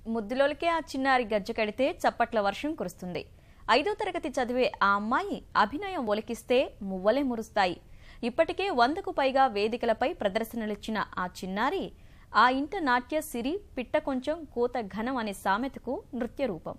ముద్దులోలకే ఆ చిన్నారి గజ్జ కడితే చప్పట్ల వర్షం కురుస్తుంది ఐదో తరగతి చదివే ఆ అమ్మాయి అభినయం ఒలికిస్తే మువ్వలే మురుస్తాయి ఇప్పటికే వందకు పైగా వేదికలపై ప్రదర్శనలిచ్చిన ఆ చిన్నారి ఆ ఇంట నాట్య సిరి పిట్ట కొంచెం కోత ఘనం అనే సామెతకు నృత్య రూపం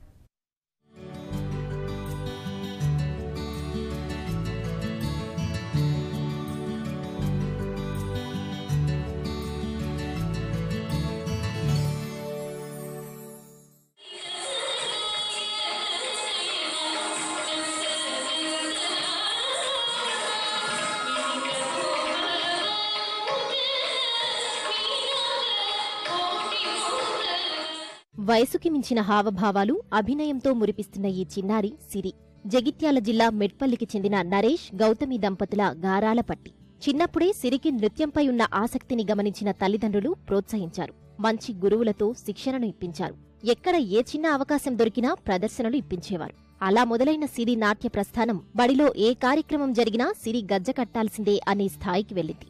వయసుకి మించిన హావభావాలు అభినయంతో మురిపిస్తున్న ఈ చిన్నారి సిరి జగిత్యాల జిల్లా మెట్పల్లికి చెందిన నరేష్ గౌతమి దంపతుల గారాల పట్టి చిన్నప్పుడే సిరికి నృత్యంపై ఉన్న ఆసక్తిని గమనించిన తల్లిదండ్రులు ప్రోత్సహించారు మంచి గురువులతో శిక్షణను ఇప్పించారు ఎక్కడ ఏ చిన్న అవకాశం దొరికినా ప్రదర్శనలు ఇప్పించేవారు అలా మొదలైన సిరి నాట్య ప్రస్థానం బడిలో ఏ కార్యక్రమం జరిగినా సిరి గజ్జ కట్టాల్సిందే అనే స్థాయికి వెళ్ళింది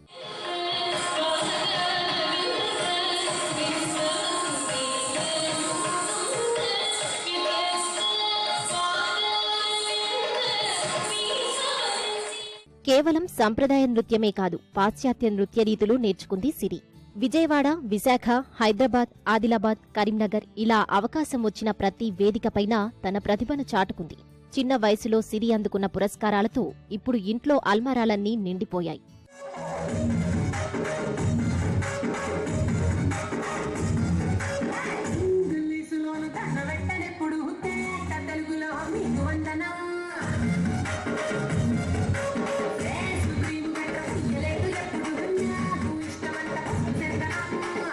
కేవలం సంప్రదాయ నృత్యమే కాదు పాశ్చాత్య నృత్య రీతులు నేర్చుకుంది సిరి విజయవాడ విశాఖ హైదరాబాద్ ఆదిలాబాద్ కరీంనగర్ ఇలా అవకాశం వచ్చిన ప్రతి వేదికపైన తన ప్రతిభను చాటుకుంది చిన్న వయసులో సిరి అందుకున్న పురస్కారాలతో ఇప్పుడు ఇంట్లో అల్మారాలన్నీ నిండిపోయాయి ఇంగ్లీషులోను దండబెట్టనెప్పుడు తేట తెలుగులో మీకు వందనం రేసు క్రీమ్ గడ్డ ఉయ్యలేదు ఎప్పుడు నాకు ఇష్టమంట చందనం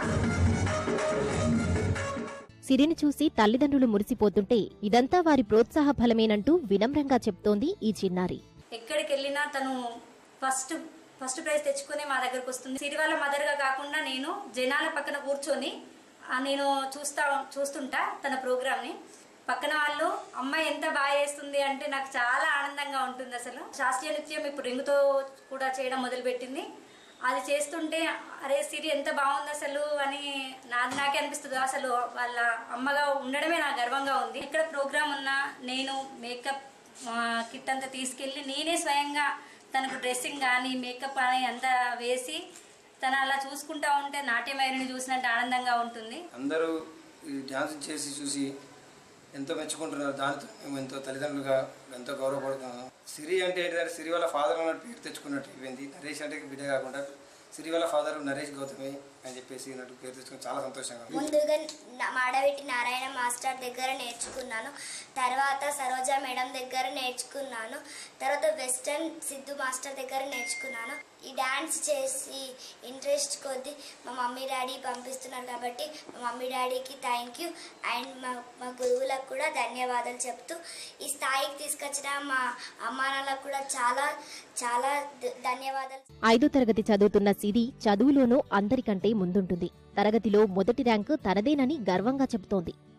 సిరిని చూసి తల్లిదండ్రులు మురిసిపోతుంటే ఇదంతా వారి ప్రోత్సాహ ఫలమేనంటూ వినమ్రంగా చెప్తోంది ఈ చిన్నారి ఎక్కడికి వెళ్ళినా తను ఫస్ట్ ఫస్ట్ ప్రైజ్ తెచ్చుకునే మా దగ్గరకు వస్తుంది సిరి వాళ్ళ మదర్గా కాకుండా నేను జనాల పక్కన కూర్చొని ఆ, నేను చూస్తా చూస్తుంటా తన ప్రోగ్రామ్ని పక్కన వాళ్ళు అమ్మాయి ఎంత బాగా చేస్తుంది అంటే నాకు చాలా ఆనందంగా ఉంటుంది అసలు శాస్త్రీయ నృత్యం ఇప్పుడు రింగుతో కూడా చేయడం మొదలుపెట్టింది అది చేస్తుంటే అరే సిరి ఎంత బాగుంది అసలు అని నాది నాకే అనిపిస్తుంది అసలు వాళ్ళ అమ్మగా ఉండడమే నాకు గర్వంగా ఉంది ఇక్కడ ప్రోగ్రామ్ ఉన్నా నేను మేకప్ కిట్ అంతా తీసుకెళ్ళి నేనే స్వయంగా తనకు డ్రెస్సింగ్ కానీ మేకప్ అని అంతా వేసి తను అలా చూసుకుంటా ఉంటే నాట్యమైరుని చూసినట్టు ఆనందంగా ఉంటుంది అందరూ ఈ డ్యాన్స్ చేసి చూసి ఎంతో మెచ్చుకుంటున్నారు దానితో మేము ఎంతో తల్లిదండ్రులుగా ఎంతో గౌరవపడుతున్నాము సిరి అంటే ఏంటంటే సిరి వాళ్ళ ఫాదర్ అన్నట్టు పేరు తెచ్చుకున్నట్టు అయిపోయింది నరేష్ అంటే బిడ్డ కాకుండా సిరి వాళ్ళ ఫాదర్ నరేష్ గౌతమి అని చెప్పేసి అన్నట్టు పేరు తెచ్చుకుని చాలా సంతోషంగా ఉంది ముందుగా నా- మాడవెట్టి నారాయణ మాస్టర్ దగ్గర నేర్చుకున్నాను తర్వాత సరోజ మేడం దగ్గర నేర్చుకున్నాను తర్వాత వెస్టర్న్ సిద్ధు మాస్టర్ దగ్గర నేర్చుకున్నాను ఈ డాన్స్ చేసి ఇంట్రెస్ట్ కొద్దీ మా మమ్మీ డాడీ పంపిస్తున్నారు కాబట్టి మా మమ్మీ డాడీకి థ్యాంక్ యూ అండ్ మా మా గురువులకు కూడా ధన్యవాదాలు చెప్తూ ఈ స్థాయికి తీసుకొచ్చిన మా అమ్మానాలకు కూడా చాలా చాలా ధ- ధన్యవాదాలు ఐదో తరగతి చదువుతున్న సిరి చదువులోనూ అందరికంటే ముందుంటుంది తరగతిలో మొదటి ర్యాంకు తనదేనని గర్వంగా చెబుతోంది